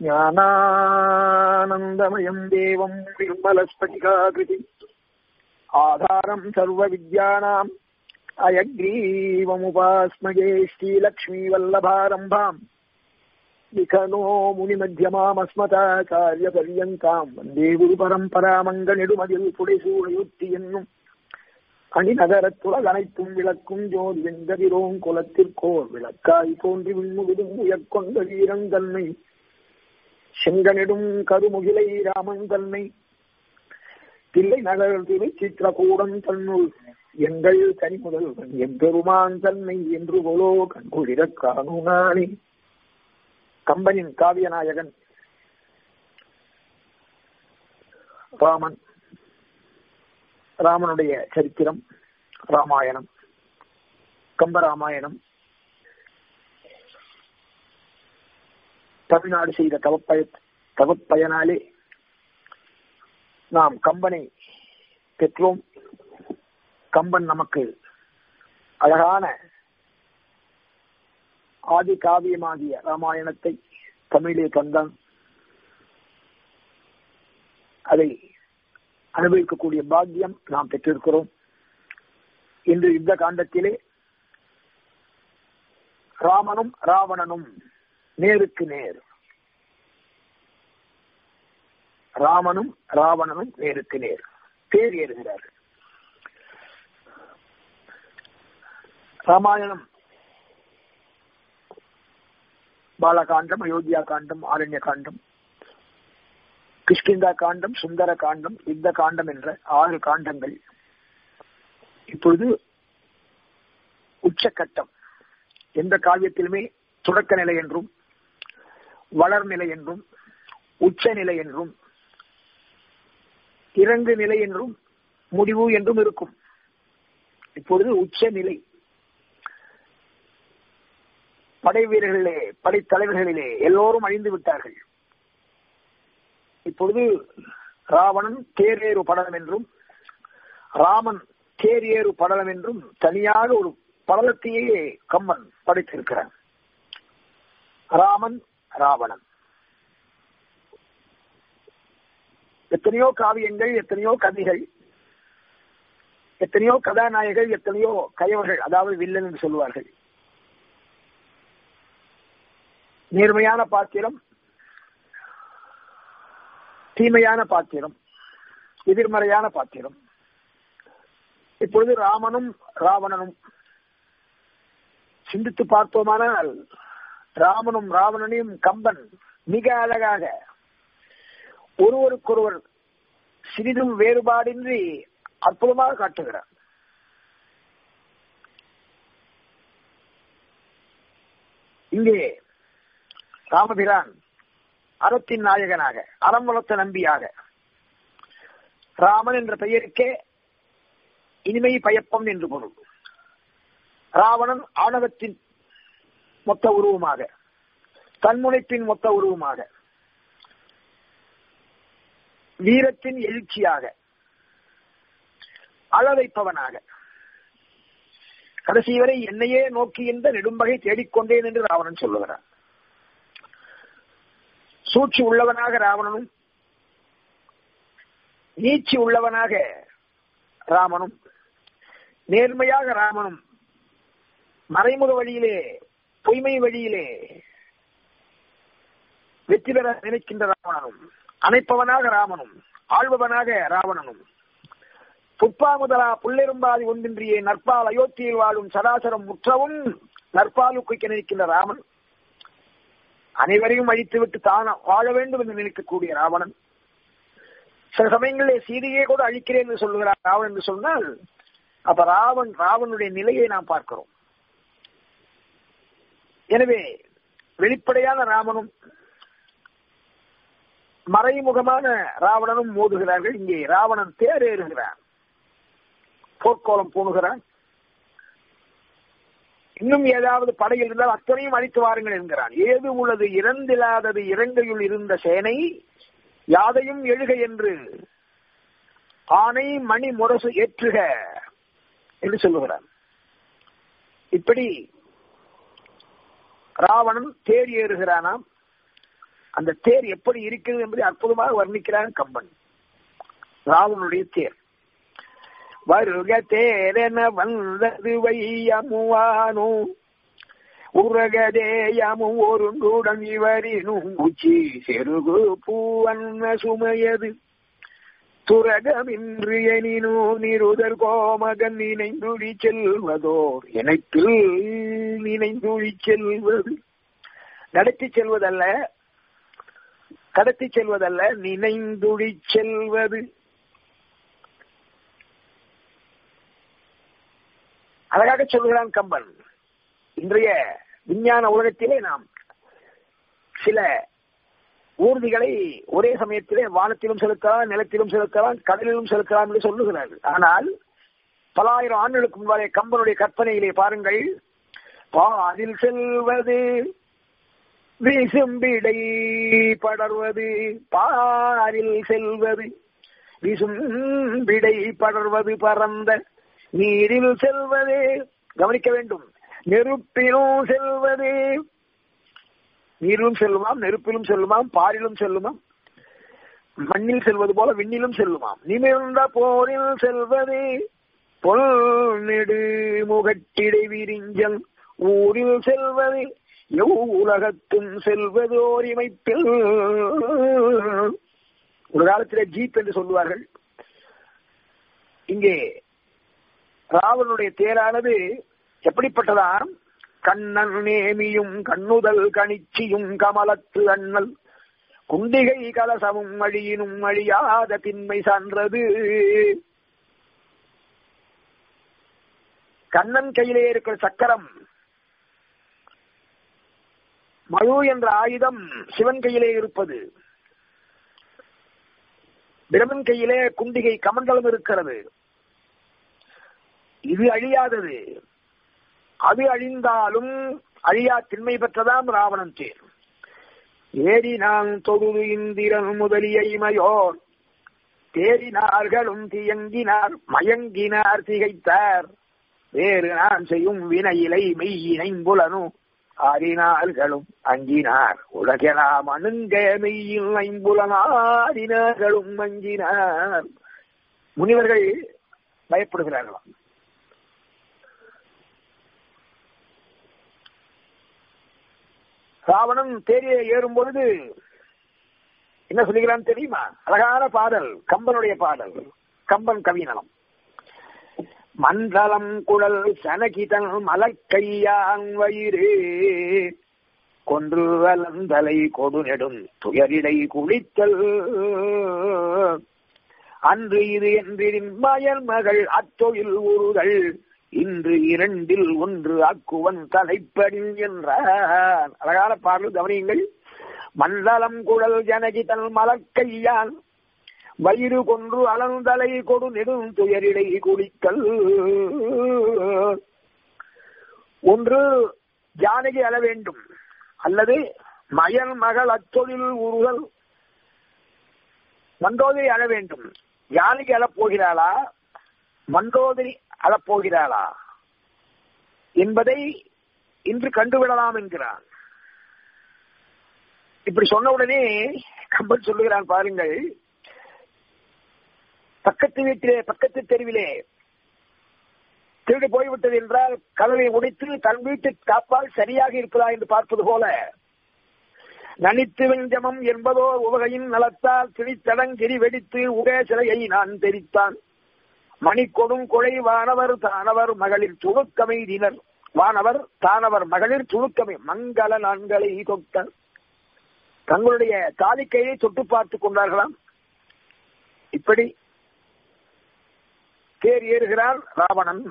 ज्ञानानन्दमयम् देवम् निर्मलस्फटिकाकृति आधारम् सर्वविद्यानाम् अयग्रीवमुपास्मये श्रीलक्ष्मीवल्लभारम्भाम् लिखनो முனிமத்தியமாமஸ்மதாச்சாரியபரியந்தாம் வந்தே குரு பரம்பராமங்கனிடுமதில் புடைசூழையுத்தி என்னும் அணிநகரத்துலக அனைத்தும் விளக்கும் ஜோதி வெங்கதிரோங் குலத்திற்கோர் விளக்காய் தோன்றி விண்முகிடும் உயர்கொண்ட வீரந்தன்னை செங்கனிடும் கருமுகிலை ராமன் தன்னை தில்லை நகர் திரு சித்திரகூடம் தன்னுள் எங்கள் தனி முதல்வன் எம்பெருமான் தன்னை என்று போலோ கண்குளிரக் காணுனானே கம்பனின் காவியநாயகன் ராமன் ராமனுடைய சரித்திரம் ராமாயணம் கம்பராமாயணம் தமிழ்நாடு செய்த தவப்பய தவப்பயனாலே நாம் கம்பனை பெற்றோம் கம்பன் நமக்கு அழகான ஆதி காவியமாகிய ராமாயணத்தை தமிழே தந்தான் அதை அனுபவிக்கக்கூடிய பாக்கியம் நாம் பெற்றிருக்கிறோம் இன்று யுத்த காண்டத்திலே ராமனும் ராவணனும் நேருக்கு நேர் ராமனும் ராவணனும் நேருக்கு நேர் தேர் ஏறுகிறார்கள் ராமாயணம் பாலகாண்டம் அயோத்தியா காண்டம் ஆரண்ய காண்டம் கிஷ்கிந்தா காண்டம் சுந்தர காண்டம் யுத்த காண்டம் என்ற ஆறு காண்டங்கள் இப்பொழுது உச்சக்கட்டம் எந்த காவியத்திலுமே தொடக்க நிலை என்றும் வளர்நிலை என்றும் உச்ச நிலை என்றும் இறங்கு நிலை என்றும் முடிவு என்றும் இருக்கும் இப்பொழுது உச்ச நிலை படை வீரர்களிலே படை தலைவர்களிலே எல்லோரும் அழிந்து விட்டார்கள் இப்பொழுது ராவணன் தேரேறு படலம் என்றும் ராமன் தேரேறு படலம் என்றும் தனியாக ஒரு படலத்தையே கம்மன் படைத்திருக்கிறான் ராமன் ராவணன் எத்தனையோ காவியங்கள் எத்தனையோ கதைகள் எத்தனையோ கதாநாயகர்கள் எத்தனையோ கயவர்கள் அதாவது வில்லன் என்று சொல்லுவார்கள் நேர்மையான பாத்திரம் தீமையான பாத்திரம் எதிர்மறையான பாத்திரம் இப்பொழுது ராமனும் ராவணனும் சிந்தித்து பார்த்தோமானால் ராமனும் ராவணனையும் கம்பன் மிக அழகாக ஒருவருக்கொருவர் சிறிதும் வேறுபாடின்றி அற்புதமாக காட்டுகிறார் இங்கே ராமபிரான் அறத்தின் நாயகனாக அறம் வளர்த்த நம்பியாக ராமன் என்ற பெயருக்கே இனிமை பயப்பம் என்று பொருள் ராவணன் ஆணவத்தின் மொத்த உருவமாக தன்முனைப்பின் மொத்த உருவமாக வீரத்தின் எழுச்சியாக அளவைப்பவனாக கடைசி வரை என்னையே நோக்கி இந்த நெடும்பகை தேடிக்கொண்டேன் என்று ராவணன் சொல்லுகிறான் சூழ்ச்சி உள்ளவனாக ராவணனும் நீச்சி உள்ளவனாக ராமனும் நேர்மையாக ராமனும் மறைமுக வழியிலே பொய்மை வழியிலே வெற்றி பெற நினைக்கின்ற ராவணனும் அணைப்பவனாக ராமனும் ஆழ்பவனாக ராவணனும் புட்பா முதலா புள்ளெரும்பாதி ஒன்றின்றியே நற்பால் அயோத்தியில் வாழும் சராசரம் முற்றவும் நற்பாலு குய்க்க நினைக்கின்ற ராமன் அனைவரையும் அழித்துவிட்டு தான் வாழ வேண்டும் என்று நினைக்கக்கூடிய ராவணன் சில சமயங்களில் சீதையே கூட அழிக்கிறேன் என்று சொல்லுகிறார் ராவன் என்று சொன்னால் அப்ப ராவன் ராவனுடைய நிலையை நாம் பார்க்கிறோம் எனவே வெளிப்படையான ராமனும் மறைமுகமான ராவணனும் மோதுகிறார்கள் இங்கே ராவணன் தேரேறுகிறான் போர்க்கோலம் பூணுகிறான் இன்னும் ஏதாவது படையில் இருந்தால் அத்தனையும் அழித்து வாருங்கள் என்கிறான் ஏது உள்ளது இறந்தில்லாதது இறங்கையுள் இருந்த சேனை யாதையும் எழுக என்று ஆனை மணி முரசு ஏற்றுக என்று சொல்லுகிறான் இப்படி ராவணன் தேர் ஏறுகிறானாம் அந்த தேர் எப்படி இருக்கிறது என்பதை அற்புதமாக வர்ணிக்கிறான் கம்பன் ராவனுடைய தேர் வருக தேரென வந்தது வையமுவானோ உரகதேயமும் ஒருங்குடன் இவரினும் உச்சி செருகு பூவன்ன சுமையது துரகமின்று எனினோ நிருதர் கோமகன் நினைந்துழி செல்வதோர் எனக்கு நினைந்துழி செல்வது நடத்தி செல்வதல்ல கடத்தி செல்வதல்ல நினைந்துழி செல்வது அழகாக சொல்கிறான் கம்பன் இன்றைய விஞ்ஞான உலகத்திலே நாம் சில ஊர்திகளை ஒரே சமயத்திலே வானத்திலும் செலுத்தலாம் நிலத்திலும் செலுத்தலாம் கடலிலும் செலுத்தலாம் என்று சொல்லுகிறார்கள் ஆனால் பல ஆயிரம் ஆண்டுகளுக்கு முன்பாலே கம்பனுடைய கற்பனையிலே பாருங்கள் பாதில் செல்வது விசும்பிடை படர்வது பாரில் செல்வது விசும்பிடை படர்வது பறந்த நீரில் செல்வது கவனிக்க வேண்டும் நெருப்பிலும் செல்வது நீரிலும் செல்லுமாம் நெருப்பிலும் செல்லுமாம் பாரிலும் செல்லுமாம் மண்ணில் செல்வது போல விண்ணிலும் செல்லுமாம் நிமிர்ந்த போரில் செல்வது பொல் நெடு முகட்டிடை விரிஞ்சல் ஊரில் செல்வது எவ் உலகத்தும் செல்வது ஓர் இமைப்பில் ஒரு காலத்திலே ஜீப் என்று சொல்லுவார்கள் இங்கே ராவனுடைய தேரானது எப்படிப்பட்டதாம் கண்ணன் நேமியும் கண்ணுதல் கணிச்சியும் கமலத்து அண்ணல் குண்டிகை கலசமும் அழியினும் அழியாத திண்மை சான்றது கண்ணன் கையிலே இருக்கிற சக்கரம் மழு என்ற ஆயுதம் சிவன் கையிலே இருப்பது பிரமன் கையிலே குண்டிகை கமண்டலம் இருக்கிறது இது அழியாதது அது அழிந்தாலும் அழியா திண்மை பெற்றதாம் ராவணன் தேர் ஏறினான் தொழுது இந்திரன் முதலிய இமையோர் தேறினார்களும் தியங்கினார் மயங்கினார் திகைத்தார் வேறு நான் செய்யும் வினையிலை மெய்யினைம்புலனும் ஆடினார்களும் அஞ்சினார் உலகெல்லாம் அணுங்க மெய்யில் ஐம்புலனாடினார்களும் அஞ்சினார் முனிவர்கள் பயப்படுகிறார்களாம் ராவணன் தேரியை ஏறும் பொழுது என்ன சொல்லுகிறான் தெரியுமா அழகான பாடல் கம்பனுடைய பாடல் கம்பன் கவிநலம் மண்டலம் குழல் சனகிதன் மலக்கையான் வயிறு கொன்று அலந்தலை கொடு நெடும் துயரிடை குளித்தல் அன்று இது என்றின் மயல் மகள் அத்தொழில் உறுதல் இன்று இரண்டில் ஒன்று அக்குவன் தலைப்படில் என்றான் அழகான பாடல் கவனியுங்கள் மண்டலம் குழல் ஜனகி தன் மலக்கையான் வயிறு கொன்று அலந்தலை கொடு நெடும் துயரிடை குளித்தல் ஒன்று ஜானகி அழ வேண்டும் அல்லது மயல் மகள் அத்தொழில் உருதல் மண்டோதரி அழ வேண்டும் ஜானகி அழப் போகிறாளா மண்டோதரி அழப்போகிறாளா என்பதை இன்று கண்டுவிடலாம் என்கிறான் இப்படி சொன்ன உடனே கம்பன் சொல்லுகிறான் பாருங்கள் பக்கத்து வீட்டிலே பக்கத்து தெருவிலே திருடு போய்விட்டது என்றால் கதவை உடைத்து தன் வீட்டு காப்பால் சரியாக இருப்பதா என்று பார்ப்பது போல நனித்து வெஞ்சமம் என்பதோ உவகையின் நலத்தால் திணித்தடங்கிரி வெடித்து உகே சிலையை நான் தெரித்தான் மணிக்கொடும் கொலை வானவர் தானவர் மகளிர் துணுக்கமைதினர் வானவர் தானவர் மகளிர் துணுக்கமை மங்கள நான்களை தொட்ட தங்களுடைய தாலிக்கையை தொட்டு பார்த்துக் கொண்டார்களாம் இப்படி தேர் ஏறுகிறார் ராவணன்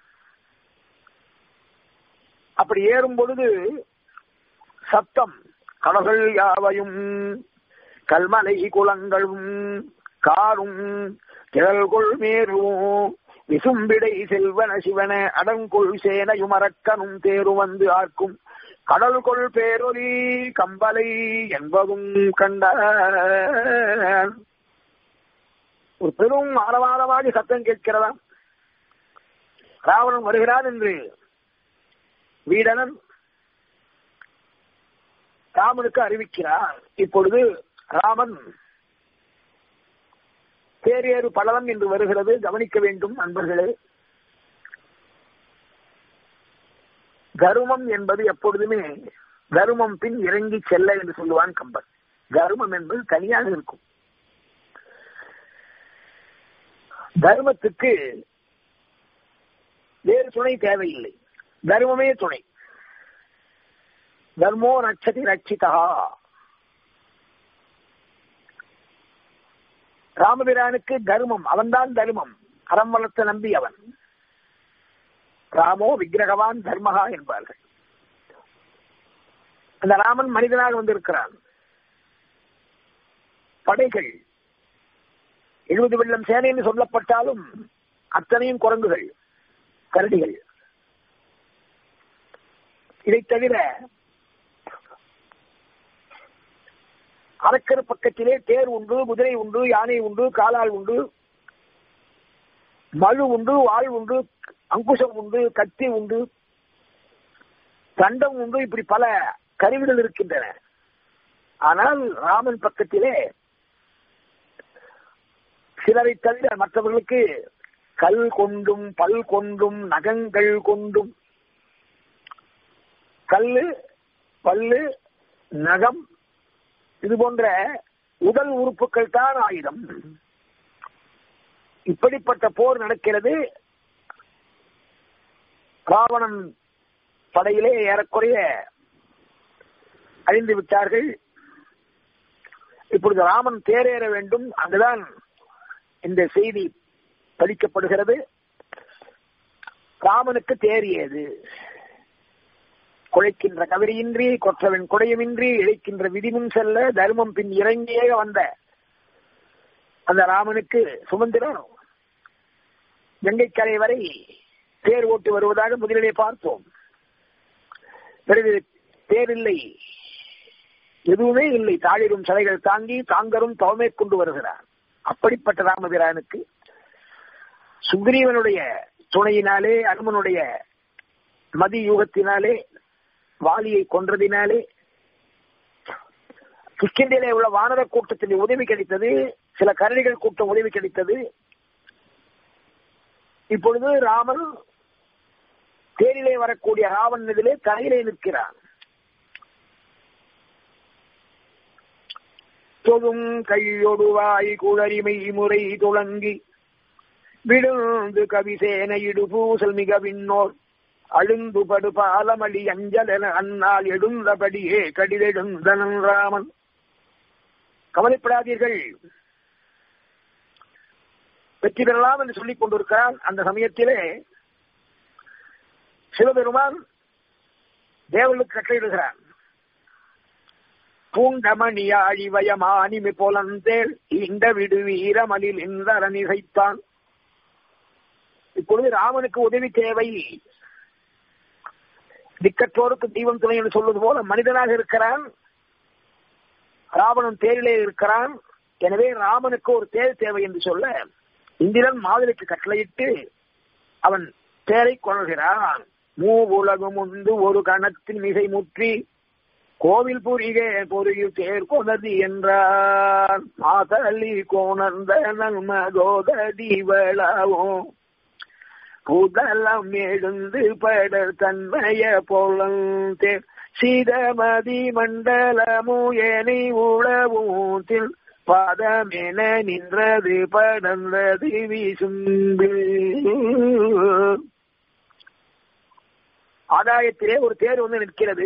அப்படி ஏறும் பொழுது சத்தம் கடல்கள் யாவையும் கல்மலை குளங்களும் காரும் திரள்கொள் மேரும் விசும்பிடை செல்வன சிவன அடங்கொள் சேனையும் அரக்கனும் தேரு வந்து ஆர்க்கும் கடல் கொள் பேரொலி கம்பலை என்பதும் கண்டார் ஒரு பெரும் ஆரவாரமாக சத்தம் கேட்கிறதாம் ராவணன் வருகிறான் என்று வீடனன் ராமனுக்கு அறிவிக்கிறார் இப்பொழுது ராமன் தேரேறு பலவன் என்று வருகிறது கவனிக்க வேண்டும் நண்பர்களே கருமம் என்பது எப்பொழுதுமே கருமம் பின் இறங்கி செல்ல என்று சொல்லுவான் கம்பன் கருமம் என்பது தனியாக இருக்கும் தர்மத்துக்கு வேறு துணை தேவையில்லை தர்மமே துணை தர்மோ ரட்சதி ரட்சிதா ராமபிரானுக்கு தர்மம் அவன்தான் தர்மம் அறம் வளர்த்த நம்பி அவன் ராமோ விக்கிரகவான் தர்மகா என்பார்கள் அந்த ராமன் மனிதனாக வந்திருக்கிறான் படைகள் எழுபது வெள்ளம் சேனை என்று சொல்லப்பட்டாலும் அத்தனையும் குரங்குகள் கரடிகள் இதை தவிர அரக்கர் பக்கத்திலே தேர் உண்டு குதிரை உண்டு யானை உண்டு காலால் உண்டு மழு உண்டு வாழ் உண்டு அங்குசம் உண்டு கத்தி உண்டு தண்டம் உண்டு இப்படி பல கருவிகள் இருக்கின்றன ஆனால் ராமன் பக்கத்திலே சிலரை தவிர மற்றவர்களுக்கு கல் கொண்டும் பல் கொண்டும் நகங்கள் கொண்டும் கல்லு பல்லு நகம் இது போன்ற உடல் உறுப்புகள் தான் ஆயுதம் இப்படிப்பட்ட போர் நடக்கிறது ராவணன் படையிலே ஏறக்குறைய அழிந்து விட்டார்கள் இப்பொழுது ராமன் தேரேற வேண்டும் அங்குதான் இந்த செய்தி பதிக்கப்படுகிறது ராமனுக்கு தேறியது குழைக்கின்ற கவரியின்றி கொற்றவன் குடையுமின்றி இழைக்கின்ற விதிமுன் செல்ல தர்மம் பின் இறங்கியே வந்த அந்த ராமனுக்கு சுமந்திரம் கங்கைக்கரை வரை தேர் ஓட்டி வருவதாக முதலிலே பார்த்தோம் பிறகு தேர் இல்லை எதுவுமே இல்லை தாழிரும் சிலைகள் தாங்கி தாங்கரும் தவமே கொண்டு வருகிறார் அப்படிப்பட்ட ராமபிரானுக்கு சுக்ரீவனுடைய துணையினாலே அனுமனுடைய மதி யூகத்தினாலே வாலியை கொன்றதினாலே கிஷ்கிண்டிலே உள்ள வானர கூட்டத்தில் உதவி கிடைத்தது சில கரடிகள் கூட்டம் உதவி கிடைத்தது இப்பொழுது ராமன் தேரிலே வரக்கூடிய ராவன் இதிலே தலையிலே நிற்கிறான் தொழும் கையொடுவாய் குளறிமை முறை துளங்கி விழுந்து கவிசேன இடுபூசல் மிக விண்ணோர் அழுந்து படு பாலமளி அஞ்சலென அன்னால் எடுந்தபடியே கடிதெழுந்தனன் ராமன் கவலைப்படாதீர்கள் வெற்றி பெறலாம் என்று சொல்லிக் கொண்டிருக்கிறான் அந்த சமயத்திலே சிவபெருமான் தேவர்களுக்கு கட்டளையிடுகிறான் பூண்டமணியாழி வயமானிமி போலந்தேள் இந்த விடு வீரமலில் இந்தரன் இசைத்தான் இப்பொழுது ராமனுக்கு உதவி தேவை திக்கற்றோருக்கு தெய்வம் துணை என்று சொல்வது போல மனிதனாக இருக்கிறான் ராவணன் தேரிலே இருக்கிறான் எனவே ராமனுக்கு ஒரு தேர் தேவை என்று சொல்ல இந்திரன் மாதவிக்கு கட்டளையிட்டு அவன் தேரை கொள்கிறான் மூ உலகம் உண்டு ஒரு கணத்தின் மிகை முற்றி கோவில் புரிகே பொறியில் தேர் கொததி என்றார் மாதளி கோணர்ந்த நன்மகோதடி வளாவும் புதலம் எழுந்து படர் தன்மய போலந்தே சீதமதி மண்டலமுயனை உளவூத்தில் பதமென நின்றது படர்ந்தது வீசும்பு ஆதாயத்திலே ஒரு தேர் வந்து நிற்கிறது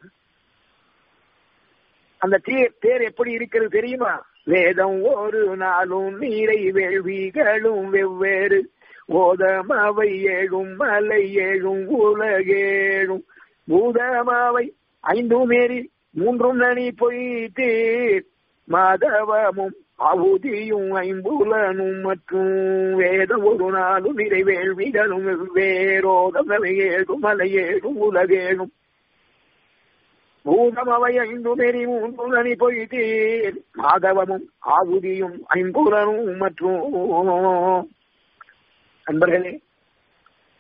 அந்த தேர் தேர் எப்படி இருக்கிறது தெரியுமா வேதம் ஒரு நாளும் நீரை வேள்விகளும் வெவ்வேறு ஓதமாவை ஏழும் மலை ஏழும் உலகேழும் பூதமாவை ஐந்தும் மேரி மூன்றும் நனி பொய்த்து மாதவமும் அவுதியும் ஐம்புலனும் மற்றும் வேதம் ஒரு நாளும் நிறைவேள்விகளும் வேரோதம் ஏழும் மலை ஏழும் உலகேழும் பூதம் அவை ஐந்து மேரி மூன்று நனி பொய்த்தீர் மாதவமும் ஆகுதியும் ஐம்புலனும் மற்றும் நண்பர்களே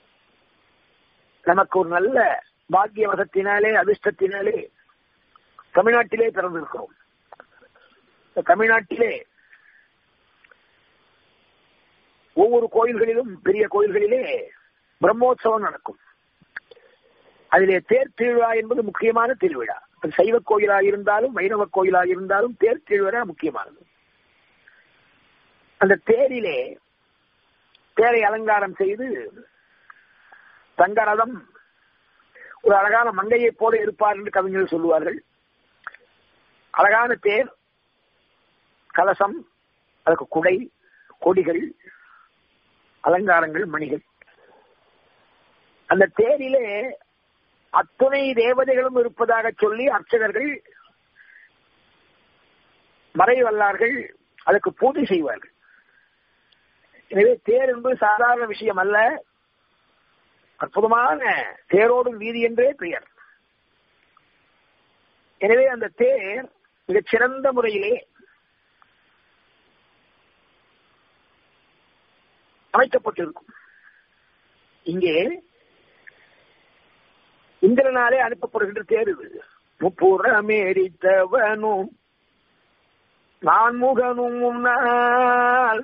நமக்கு ஒரு நல்ல பாக்கிய வசத்தினாலே அதிர்ஷ்டத்தினாலே தமிழ்நாட்டிலே பிறந்திருக்கிறோம் தமிழ்நாட்டிலே ஒவ்வொரு கோயில்களிலும் பெரிய கோயில்களிலே பிரம்மோற்சவம் நடக்கும் அதிலே தேர் திருவிழா என்பது முக்கியமான திருவிழா சைவ கோயிலா இருந்தாலும் வைணவ கோயிலா இருந்தாலும் தேர் திருவிழா முக்கியமானது அந்த தேரிலே தேரை அலங்காரம் செய்து தங்கரதம் ஒரு அழகான மங்கையை போல இருப்பார் என்று கவிஞர்கள் சொல்லுவார்கள் அழகான தேர் கலசம் அதுக்கு குடை கொடிகள் அலங்காரங்கள் மணிகள் அந்த தேரிலே அத்துணை தேவதைகளும் இருப்பதாக சொல்லி அர்ச்சகர்கள் மறைவல்லார்கள் அதுக்கு பூஜை செய்வார்கள் எனவே தேர் என்பது சாதாரண விஷயம் அல்ல அற்புதமான தேரோடும் வீதி என்றே பெயர் எனவே அந்த தேர் மிகச் சிறந்த முறையிலே அமைக்கப்பட்டிருக்கும் இங்கே இந்திரனாலே அனுப்பப்படுகின்ற தேர் இது முப்புறமேரித்தவனும் நான் முகனும் நாள்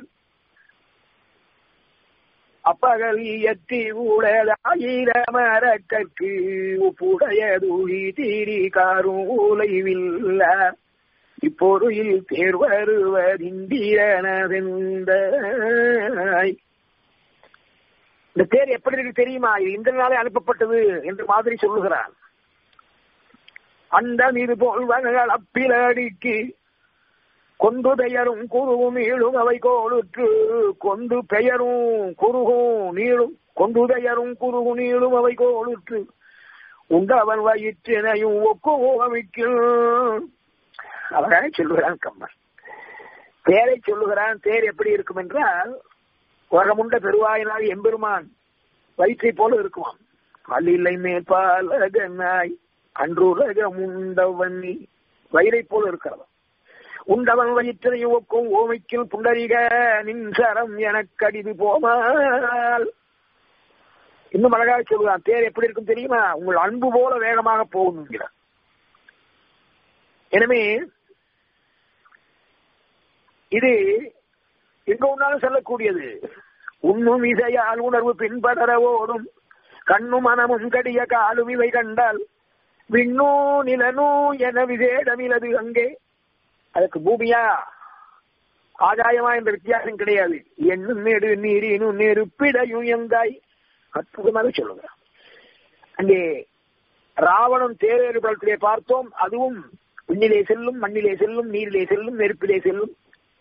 அப்பகலியத்தி ஊழலாயிரமரக்கற்கு உப்புடையதுழி தீரி காரும் உலைவில்ல இப்பொருள் தேர் வருவதிந்திரனதெந்த இந்த தேர் எப்படி இருக்கு தெரியுமா இது இந்திரனாலே அனுப்பப்பட்டது என்று மாதிரி சொல்லுகிறான் அந்த இது போல்வர்கள் அப்பிலடிக்கு கொண்டு பெயரும் குருவும் நீளும் அவை கோளுற்று கொண்டு பெயரும் குருகும் நீளும் கொண்டு பெயரும் குருகு நீளும் அவை கோளுற்று உண்டவன் வயிற்றினையும் ஒக்குவோமிக்கும் அவராக சொல்லுகிறான் கம்மன் தேரை சொல்லுகிறான் தேர் எப்படி இருக்கும் என்றால் உலகமுண்ட பெருவாயினாய் எம்பெருமான் வயிற்றை போல இருக்குமாம் அல்லில்லை மேற்பாலகனாய் அன்றுலகம் உண்டவன் வயிறை போல இருக்கிறவன் உண்டவன் வயிற்றனை ஒக்கும் ஓமைக்கில் புண்டரிக நின் சரம் எனக்கடிது போமால் இன்னும் அழகாக சொல்லுவான் தேர் எப்படி இருக்கும் தெரியுமா உங்கள் அன்பு போல வேகமாக போகும் எனவே இது எங்க ஒன்னாலும் செல்லக்கூடியது உண்ணும் இசையால் உணர்வு பின்படர ஓடும் கண்ணும் மனமும் கடிய காலும் இவை கண்டால் விண்ணூ நிலனூ என விசேடமிலது அங்கே அதுக்கு பூமியா ஆதாயமா என்ற வித்தியாசம் கிடையாது எண்ணும் நெடு நீரினும் நெருப்பிடையும் எங்காய் அற்புதமாக சொல்லுங்க அங்கே ராவணம் தேரேறு படத்திலே பார்த்தோம் அதுவும் விண்ணிலே செல்லும் மண்ணிலே செல்லும் நீரிலே செல்லும் நெருப்பிலே செல்லும்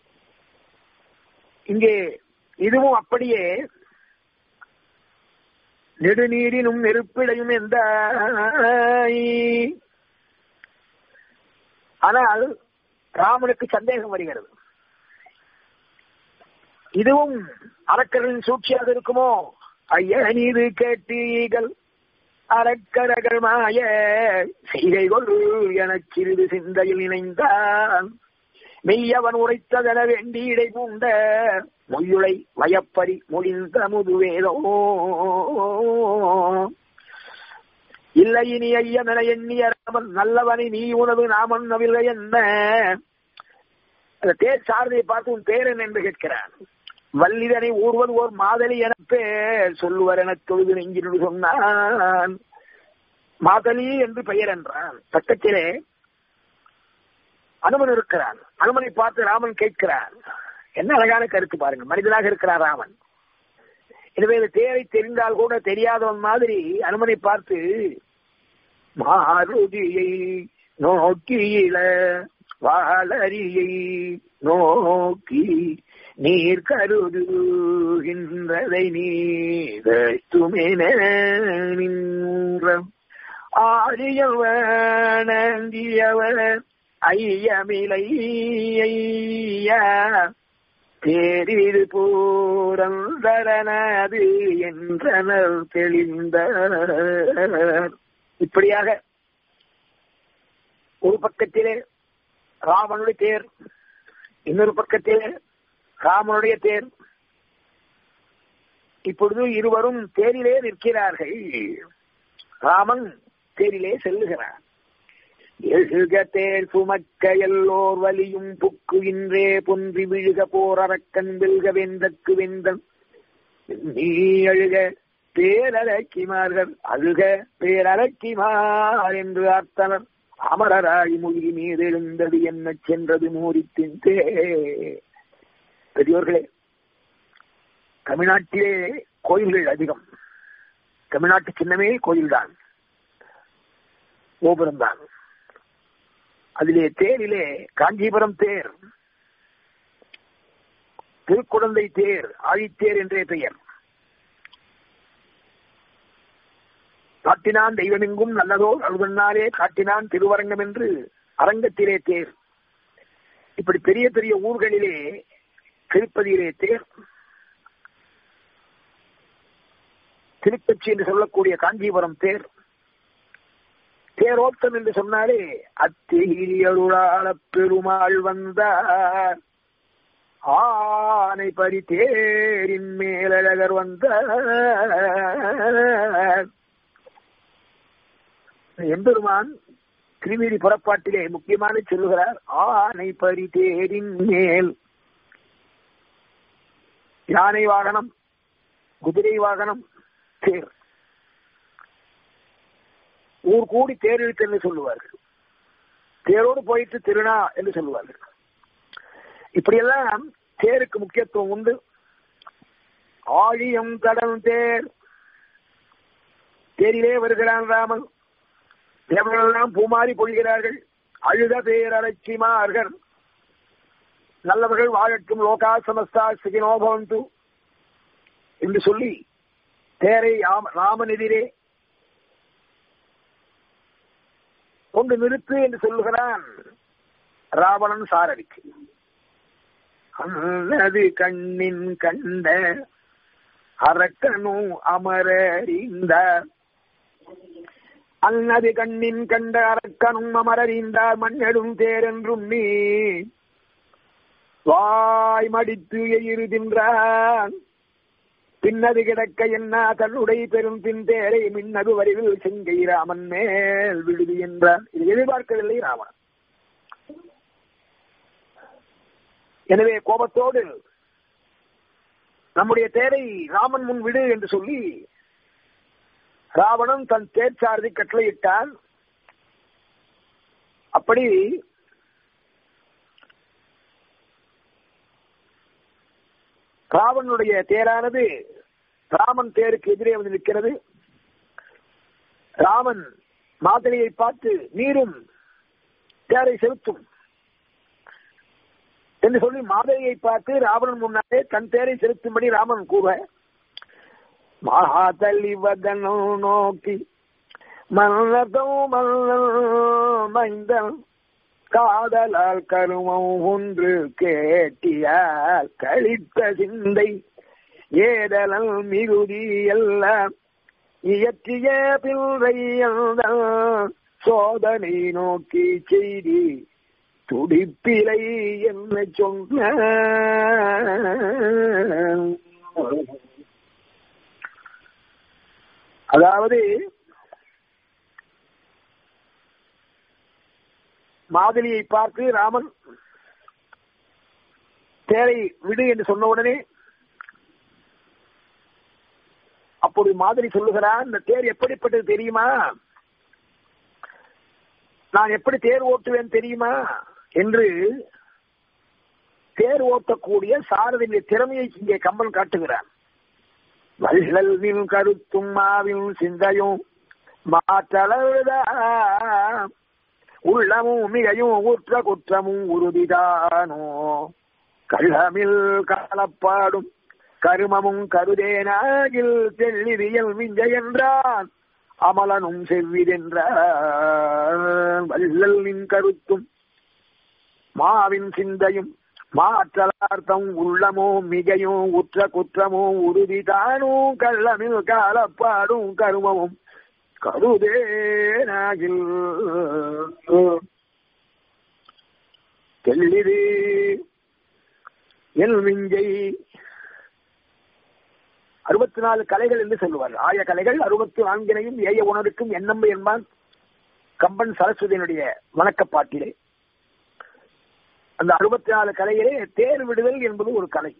இங்கே இதுவும் அப்படியே நெடுநீரினும் நெருப்பிடையும் எந்த ஆனால் ராமனுக்கு சந்தேகம் வருகிறது இதுவும் அரக்கர்களின் சூழ்ச்சியாக இருக்குமோ ஐய நீது கேட்டீர்கள் அரக்கரகள் மாய செய்கை கொள் எனச் சிறிது சிந்தையில் இணைந்தான் மெய்யவன் உரைத்ததென வேண்டி இடை பூண்ட மொய்யுளை வயப்பறி முடிந்த முதுவேதோ இல்லை இனி ஐயமென எண்ணிய ராமன் நல்லவனை நீ உனது நாமன் நவில்லை என்ன அந்த தேர் சாரதியை பார்த்து உன் பேர் என்ன என்று கேட்கிறான் வல்லிதனை ஊர்வது ஓர் மாதலி என பேர் சொல்லுவர் என தொழுது நெஞ்சினு சொன்னான் மாதலி என்று பெயர் என்றான் பக்கத்திலே அனுமன் இருக்கிறான் அனுமனை பார்த்து ராமன் கேட்கிறான் என்ன அழகான கருத்து பாருங்க மனிதனாக இருக்கிறான் ராமன் எனவே இந்த தேரை தெரிந்தால் கூட தெரியாதவன் மாதிரி அனுமனை பார்த்து மாருதியை நோக்கியில வாழறியை நோக்கி நீர் கருதுகின்றதை நீதுமென நின்ற ஆரியவனந்தியவர் ஐயமிலை ஐயா தேரிது பூரந்தரனது என்றனர் தெளிந்த இப்படியாக ஒரு பக்கத்திலே ராமனுடைய தேர் இன்னொரு பக்கத்திலே ராமனுடைய தேர் இப்பொழுது இருவரும் தேரிலே நிற்கிறார்கள் ராமன் தேரிலே செல்லுகிறார் எழுக தேர் சுமக்க எல்லோர் வலியும் புக்கு இன்றே பொன்றி விழுக போர் அரக்கன் வெல்க வெந்தக்கு வெந்தன் நீ அழுக பேரரக்கிமார்கள் அழுக பேரரக்கிமார் என்று ஆர்த்தனர் அமரராய் மொழி மீது எழுந்தது என்ன சென்றது மூரித்தின் தே பெரியோர்களே தமிழ்நாட்டிலே கோயில்கள் அதிகம் தமிழ்நாட்டு சின்னமே கோயில்தான் கோபுரம் தான் அதிலே தேரிலே காஞ்சிபுரம் தேர் திருக்குழந்தை தேர் ஆழித்தேர் என்றே பெயர் காட்டினான் தெய்வமெங்கும் நல்லதோர் அழுதன்னாலே காட்டினான் திருவரங்கம் என்று அரங்கத்திலே தேர் இப்படி பெரிய பெரிய ஊர்களிலே திருப்பதியிலே தேர் திருப்பச்சி என்று சொல்லக்கூடிய காஞ்சிபுரம் தேர் தேரோட்டம் என்று சொன்னாலே அத்திகிரியருளாள பெருமாள் வந்தார் ஆனை பரி தேரின் மேலழகர் வந்தார் எம்பெருமான் திருமீறி புறப்பாட்டிலே முக்கியமான சொல்லுகிறார் ஆனை பரி தேரின் மேல் யானை வாகனம் குதிரை வாகனம் தேர் ஊர் கூடி தேர் இழுத்து என்று சொல்லுவார்கள் தேரோடு போயிட்டு திருநா என்று சொல்லுவார்கள் இப்படியெல்லாம் தேருக்கு முக்கியத்துவம் உண்டு ஆழியம் கடல் தேர் தேரிலே வருகிறான் ராமன் தேவர்களெல்லாம் பூமாறி பொழிகிறார்கள் அழுத பேரலட்சிமார்கள் நல்லவர்கள் வாழட்டும் லோகா சமஸ்தா சிகினோபவந்து என்று சொல்லி தேரை ராமன் எதிரே கொண்டு நிறுத்து என்று சொல்லுகிறான் ராவணன் சாரடிக்கு அல்லது கண்ணின் கண்ட அரக்கனும் அமரறிந்த அல்லது கண்ணின் கண்ட அரக்கனும் அமரறிந்தார் மண்ணெடும் தேரென்றும் நீ வாய் மடித்து எயிருகின்றான் பின்னது கிடக்க என்ன தன்னுடைய பெரும் பின் தேரை மின்னது வரிவில் செங்கை ராமன் மேல் விடுதி என்றான் இது எதிர்பார்க்கவில்லை ராவணன் எனவே கோபத்தோடு நம்முடைய தேரை ராமன் முன் விடு என்று சொல்லி ராவணன் தன் தேர்ச்சாரதி கட்டளையிட்டான் அப்படி ராவனுடைய தேரானது ராமன் தேருக்கு எதிரே வந்து நிற்கிறது ராமன் மாதிரியை பார்த்து நீரும் தேரை செலுத்தும் என்று சொல்லி மாதவியை பார்த்து ராவணன் முன்னாலே தன் தேரை செலுத்தும்படி ராமன் கூற மகாதலி வதனம் நோக்கி மன்னதோ மன்னன் மைந்தன் காதலால் கருமம் ஒன்று கேட்டியால் கழித்த சிந்தை ஏதலல் மிகுதி எல்லாம் இயற்றிய பிள்ளை சோதனை நோக்கி செய்தி துடிப்பிலை என்ன சொன்ன அதாவது மாதலியை பார்த்து ராமன் தேரை விடு என்று சொன்ன உடனே அப்பொழுது மாதிரி சொல்லுகிறான் இந்த தேர் எப்படிப்பட்டது தெரியுமா நான் எப்படி தேர் ஓட்டுவேன் தெரியுமா என்று தேர் ஓட்டக்கூடிய சாரதியின் திறமையை இங்கே கம்பன் காட்டுகிறான் வல்லின் கருத்தும் மாவின் சிந்தையும் மாற்றளவுதா உள்ளமும் மிகையும் ஊற்ற குற்றமும் உறுதிதானோ கள்ளமில் காலப்பாடும் கருமமும் கருதேனாகில் தெள்ளிவியல் மிஞ்ச என்றான் அமலனும் செவ்விதென்றான் வல்லல் நின் கருத்தும் மாவின் சிந்தையும் மாற்றலார்த்தம் உள்ளமோ மிகையும் உற்ற குற்றமோ உறுதிதானும் கள்ளமில் காலப்பாடும் கருமமும் கருதேனாகில் தெள்ளிது எல் விஞ்சை அறுபத்தி நாலு கலைகள் என்று சொல்லுவார் ஆய கலைகள் அறுபத்தி நான்கினையும் ஏய உணருக்கும் எண்ணம் என்பான் கம்பன் சரஸ்வதியினுடைய வணக்கப்பாட்டிலே அந்த அறுபத்தி நாலு கலையிலே தேர் விடுதல் என்பது ஒரு கலை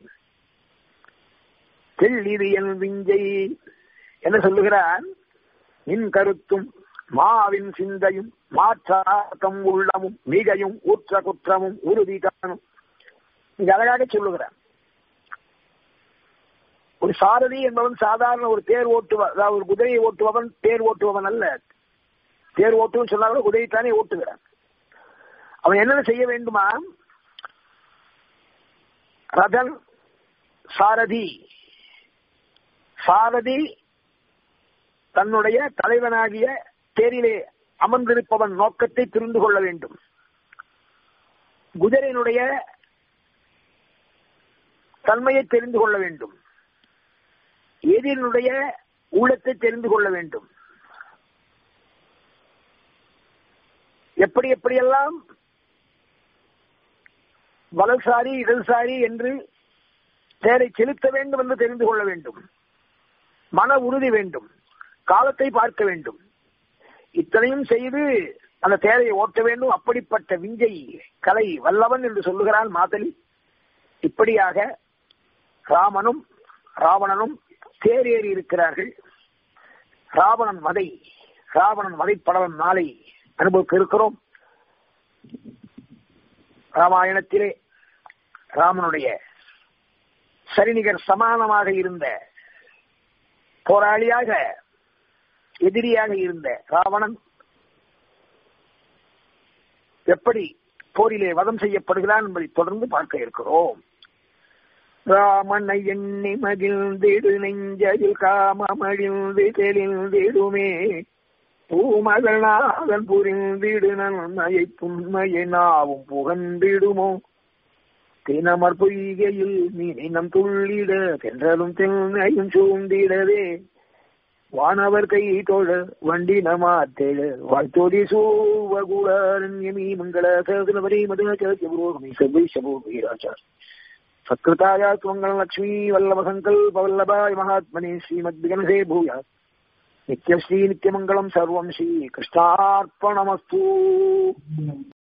தெள்ளிதியல் விஞ்சை என்ன சொல்லுகிறான் நின் கருத்தும் மாவின் சிந்தையும் மாற்றாக்கம் உள்ளமும் மிகையும் ஊற்ற குற்றமும் உறுதி காணும் இங்க அழகாக சொல்லுகிறான் ஒரு சாரதி என்பவன் சாதாரண ஒரு தேர் ஓட்டுவன் அதாவது ஒரு குதிரையை ஓட்டுபவன் தேர் ஓட்டுபவன் அல்ல தேர் ஓட்டுவன் சொன்னாலும் குதிரைத்தானே ஓட்டுகிறான் அவன் என்னென்ன செய்ய வேண்டுமா ரதன் சாரதி சாரதி தன்னுடைய தலைவனாகிய தேரிலே அமர்ந்திருப்பவன் நோக்கத்தை தெரிந்து கொள்ள வேண்டும் குதிரையினுடைய தன்மையை தெரிந்து கொள்ள வேண்டும் எதிரினுடைய உள்ளத்தை தெரிந்து கொள்ள வேண்டும் எப்படி எப்படியெல்லாம் வலசாரி இடதுசாரி என்று தேரை செலுத்த வேண்டும் என்று தெரிந்து கொள்ள வேண்டும் மன உறுதி வேண்டும் காலத்தை பார்க்க வேண்டும் இத்தனையும் செய்து அந்த தேரையை ஓட்ட வேண்டும் அப்படிப்பட்ட விஞ்சை கலை வல்லவன் என்று சொல்லுகிறான் மாதலி இப்படியாக ராமனும் ராவணனும் தேரேறி இருக்கிறார்கள் ராவணன் வதை ராவணன் வதைப்படவன் நாளை அனுபவிக்க இருக்கிறோம் ராமாயணத்திலே ராமனுடைய சரிநிகர் சமானமாக இருந்த போராளியாக எதிரியாக இருந்த ராவணன் எப்படி போரிலே வதம் செய்யப்படுகிறான் என்பதை தொடர்ந்து பார்க்க இருக்கிறோம் ராமனை எண்ணி மகிழ்ந்திடு நெஞ்சதில் காமமழிந்து தெளிந்திடுமே பூமகநாதன் புரிந்திடு நன்மையை புண்மையை நாவும் புகந்திடுமோ தினமர் பொய்கையில் மீனம் துள்ளிட தென்றலும் தென்னையும் சூழ்ந்திடவே வானவர் கை தோழ வண்டின மாத்தேழ வாழ்த்தோதி சூவகுலாரண்யமீ மங்கள சகலவரி மதுரகமே செவ்வை சபோ வீராச்சார் சத்கிருதாயா சுமங்கல லக்ஷ்மி வல்லப சங்கல்ப வல்லபாய் மகாத்மனே ஸ்ரீமத் விகனசே பூயாத் நித்யஸ்ரீ நித்யமங்கலம் சர்வம் ஸ்ரீ கிருஷ்ணார்ப்பணமஸ்து